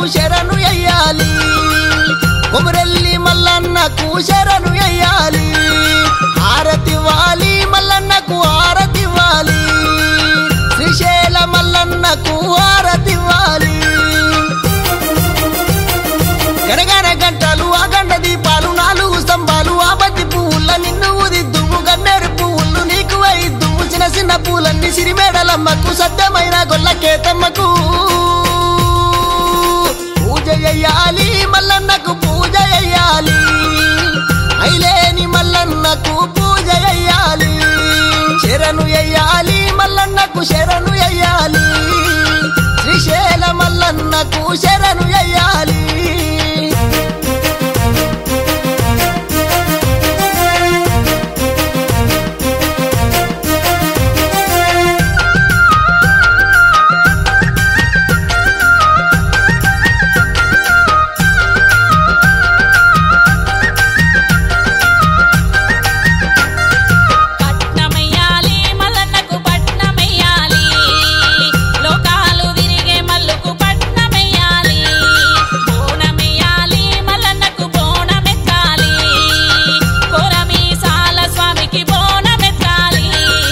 మల్లన్నకు శరణు ఎయ్యాలి కొమరెల్లి మల్లన్నకు శరణు ఎయ్యాలి హారతివ్వాలి మల్లన్నకు హారతివ్వాలి శ్రీశైల మల్లన్నకు హారతివ్వాలి గనగన గంటలు ఆ గండ దీపాలు నాలుగు స్తంభాలు ఆ బతి పువ్వుల నిన్ను ఉదిద్దుము గన్నేరు పువ్వులు నీకు వైద్దుము చిన్న చిన్న పూలన్నీ సిరిమేడలమ్మకు సత్యమైన గొల్లకేతమ్మకు పూజ చెయ్యాలి మల్లన్నకు పూజ చెయ్యాలి ఐలేని మల్లన్నకు పూజ చెయ్యాలి శరణు ఎయ్యాలి మల్లన్నకు శరణు ఎయ్యాలి శ్రీశైల మల్లన్నకు శరణు ఎయ్యాలి పట్నమెయ్యాలి మల్లన్నకు పట్నమెయ్యాలి లోకాలు తిరిగే మల్లుకు పట్నమెయ్యాలి బోనమెయ్యాలి మల్లన్నకు బోనమెత్తాలి కొరమీసాల స్వామికి బోనమెత్తాలి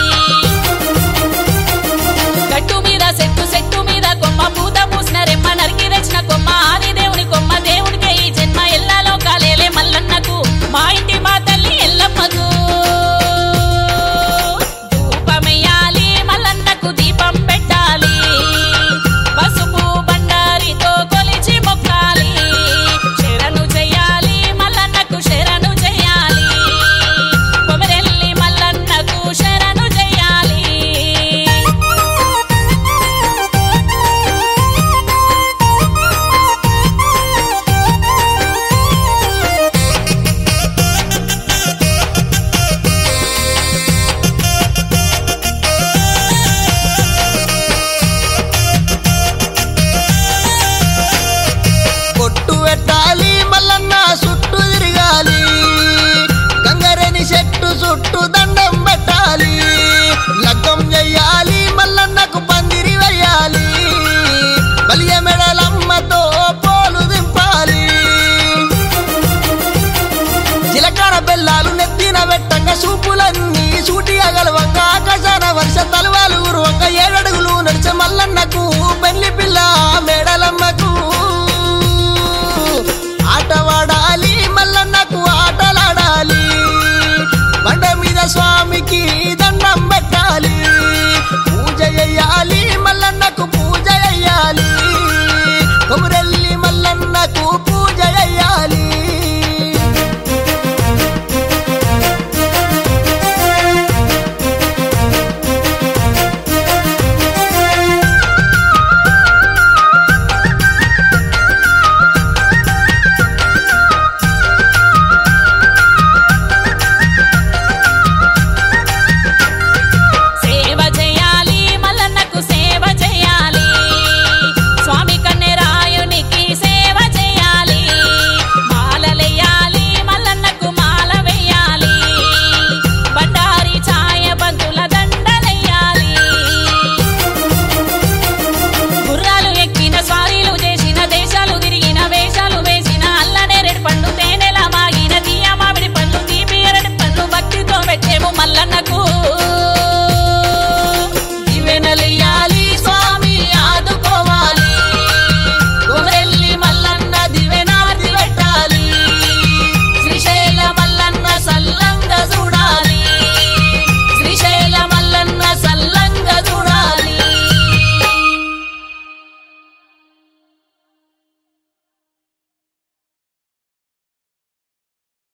గట్టు మీద చెట్టు చెట్టు మీద కొమ్మ పూత పూసిన రెమ్మ నరికి తెచ్చిన కొమ్మ ఆది దేవుని కొమ్మ దేవుడికే ఈ జన్మ ఎల్లా లోకాలేలే మల్లన్నకు మా ఇంటి మా తల్లి ఎల్లమ్మకు ధూపమెయ్యాలి మల్లన్నకు దీపం పెట్టాలి పసుపు బండారితో కొలిచి మొక్కాలి శరణు చెయ్యాలి మల్లన్నకు శరణు చెయ్యాలి కొమరెల్లి మల్లన్నకు శరణు చెయ్యాలి కొట్టు పెట్టాలి మల్లన్న చుట్టూ తిరగాలి గంగరేని చెట్టు చుట్టూ దండం పెట్టాలి లగ్గం చెయ్యాలి మల్లన్నకు పందిరి వేయాలి బలియ మెడలమ్మతో పోలు దింపాలి జీలకర్ర బెల్లాలు నెత్తిన పెట్టంగా చూపులన్నీ సూటిగా గలవంగా ఆకాశాన వర్ష తలవాలు ఉరువంగా